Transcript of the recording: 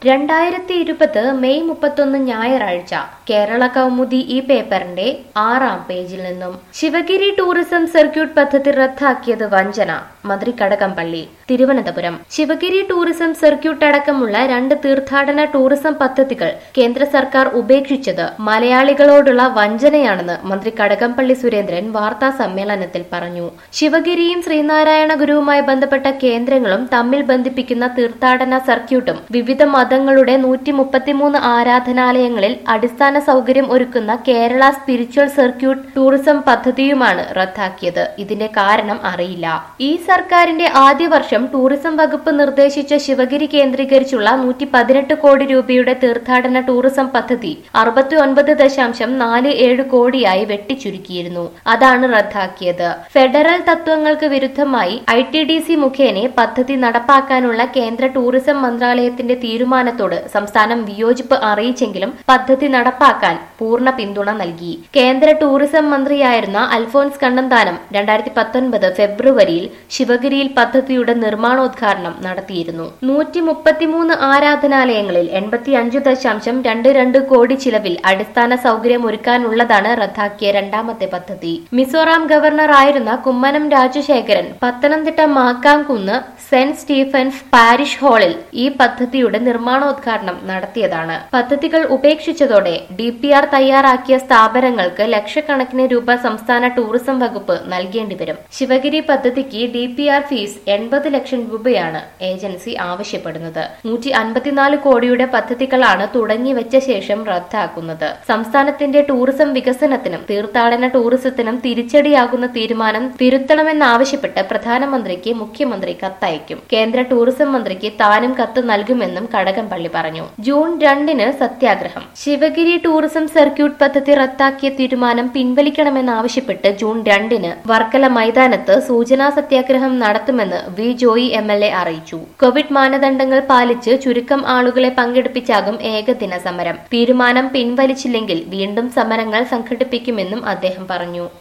രണ്ടായിരത്തി ഇരുപത് മെയ് മുപ്പത്തൊന്ന് ഞായറാഴ്ച കേരള കൗമുദി ഈ പേപ്പറിന്റെ ആറാം പേജിൽ നിന്നും ശിവഗിരി ടൂറിസം സർക്യൂട്ട് പദ്ധതി റദ്ദാക്കിയത് വഞ്ചന മന്ത്രി കടകംപള്ളി തിരുവനന്തപുരം ശിവഗിരി ടൂറിസം സർക്യൂട്ട് അടക്കമുള്ള രണ്ട് തീർത്ഥാടന ടൂറിസം പദ്ധതികൾ കേന്ദ്ര സർക്കാർ ഉപേക്ഷിച്ചത് മലയാളികളോടുള്ള വഞ്ചനയാണെന്ന് മന്ത്രി കടകംപള്ളി സുരേന്ദ്രൻ വാർത്താ സമ്മേളനത്തിൽ പറഞ്ഞു ശിവഗിരിയും ശ്രീനാരായണ ഗുരുവുമായി ബന്ധപ്പെട്ട കേന്ദ്രങ്ങളും തമ്മിൽ ബന്ധിപ്പിക്കുന്ന തീർത്ഥാടന സർക്യൂട്ടും വിവിധ മതങ്ങളുടെ നൂറ്റി മുപ്പത്തിമൂന്ന് ആരാധനാലയങ്ങളിൽ അടിസ്ഥാന സൗകര്യം ഒരുക്കുന്ന കേരള സ്പിരിച്വൽ സർക്യൂട്ട് ടൂറിസം പദ്ധതിയുമാണ് റദ്ദാക്കിയത് ഇതിന്റെ കാരണം അറിയില്ല ഈ സർക്കാരിന്റെ ആദ്യ വർഷം ടൂറിസം വകുപ്പ് നിർദ്ദേശിച്ച ശിവഗിരി കേന്ദ്രീകരിച്ചുള്ള നൂറ്റി പതിനെട്ട് കോടി രൂപയുടെ തീർത്ഥാടന ടൂറിസം പദ്ധതി അറുപത്തി ഒൻപത് ദശാംശം നാല് ഏഴ് കോടിയായി വെട്ടിച്ചുരുക്കിയിരുന്നു അതാണ് റദ്ദാക്കിയത് ഫെഡറൽ തത്വങ്ങൾക്ക് വിരുദ്ധമായി ഐ ടി ഡി സി മുഖേന പദ്ധതി നടപ്പാക്കാനുള്ള കേന്ദ്ര ടൂറിസം മന്ത്രാലയത്തിന്റെ തീരുമാനത്തോട് സംസ്ഥാനം വിയോജിപ്പ് അറിയിച്ചെങ്കിലും പദ്ധതി നടപ്പാക്കാൻ പൂർണ്ണ പിന്തുണ നൽകി കേന്ദ്ര ടൂറിസം മന്ത്രിയായിരുന്ന അൽഫോൻസ് കണ്ണന്താനം രണ്ടായിരത്തി പത്തൊൻപത് ഫെബ്രുവരിയിൽ ശിവഗിരിയിൽ പദ്ധതിയുടെ നിർമ്മാണോദ്ഘാടനം നടത്തിയിരുന്നു നൂറ്റി മുപ്പത്തിമൂന്ന് ആരാധനാലയങ്ങളിൽ എൺപത്തി അഞ്ച് ദശാംശം രണ്ട് രണ്ട് കോടി ചിലവിൽ അടിസ്ഥാന സൗകര്യം ഒരുക്കാനുള്ളതാണ് റദ്ദാക്കിയ രണ്ടാമത്തെ പദ്ധതി മിസോറാം ഗവർണർ ആയിരുന്ന Kummanam Rajasekharan Pathanamthitta Makkamkunnu saint Stephen's parish ഹാളിൽ ഈ പദ്ധതിയുടെ നിർമ്മാണോദ്ഘാടനം നടത്തിയതാണ് പദ്ധതികൾ ഉപേക്ഷിച്ചതോടെ ഡി പി ആർ തയ്യാറാക്കിയ സ്ഥാപനങ്ങൾക്ക് ലക്ഷക്കണക്കിന് രൂപ സംസ്ഥാന ടൂറിസം വകുപ്പ് നൽകേണ്ടി വരും ശിവഗിരി പദ്ധതിക്ക് ഡി പി ആർ ഫീസ് എൺപത് ലക്ഷം രൂപയാണ് ഏജൻസി ആവശ്യപ്പെടുന്നത് നൂറ്റി അൻപത്തിനാല് കോടിയുടെ പദ്ധതികളാണ് തുടങ്ങിവെച്ച ശേഷം റദ്ദാക്കുന്നത് സംസ്ഥാനത്തിന്റെ ടൂറിസം വികസനത്തിനും തീർത്ഥാടന ടൂറിസത്തിനും തിരിച്ചടിയാകുന്ന തീരുമാനം തിരുത്തണമെന്നാവശ്യപ്പെട്ട് പ്രധാനമന്ത്രിക്ക് മുഖ്യമന്ത്രി കത്തയക്കും കേന്ദ്ര ടൂറിസം മന്ത്രിക്ക് താനും കത്ത് നൽകുമെന്നും കടകംപള്ളി പറഞ്ഞു ജൂൺ രണ്ടിന് സത്യാഗ്രഹം ശിവഗിരി ടൂറിസം സർക്യൂട്ട് പദ്ധതി റദ്ദാക്കിയ തീരുമാനം പിൻവലിക്കണമെന്നാവശ്യപ്പെട്ട് ജൂൺ രണ്ടിന് വർക്കല മൈതാനത്ത് സൂചനാ സത്യാഗ്രഹം നടത്തുമെന്ന് V Joy M L A അറിയിച്ചു കോവിഡ് മാനദണ്ഡങ്ങൾ പാലിച്ച് ചുരുക്കം ആളുകളെ പങ്കെടുപ്പിച്ചാകും ഏകദിന സമരം തീരുമാനം പിൻവലിച്ചില്ലെങ്കിൽ വീണ്ടും സമരങ്ങൾ സംഘടിപ്പിക്കുമെന്നും അദ്ദേഹം പറഞ്ഞു